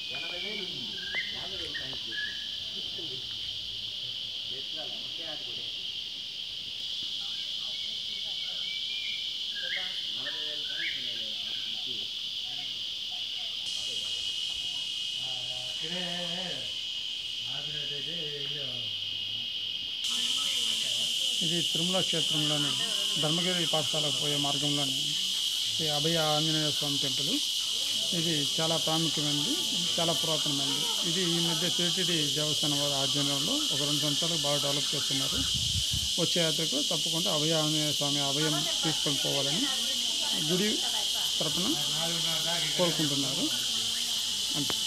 ఇది తిరుమల క్షేత్రంలోని ధర్మగిరి పాఠశాలకు పోయే మార్గంలోని ఈ అభయ ఆంజనేయ స్వామి టెంపుల్ ఇది చాలా ప్రాముఖ్యమైనది చాలా పురాతనమైనది ఇది ఈ మధ్య టీటీడీ దేవస్థానం వారి ఆధ్వర్యంలో ఒక రెండు సంవత్సరాలు బాగా డెవలప్ చేస్తున్నారు వచ్చే యాత్రకు తప్పకుండా అభయ ఆంజనేయ స్వామి అభయం తీసుకొని పోవాలని గుడి తరపున కోరుకుంటున్నారు అంతే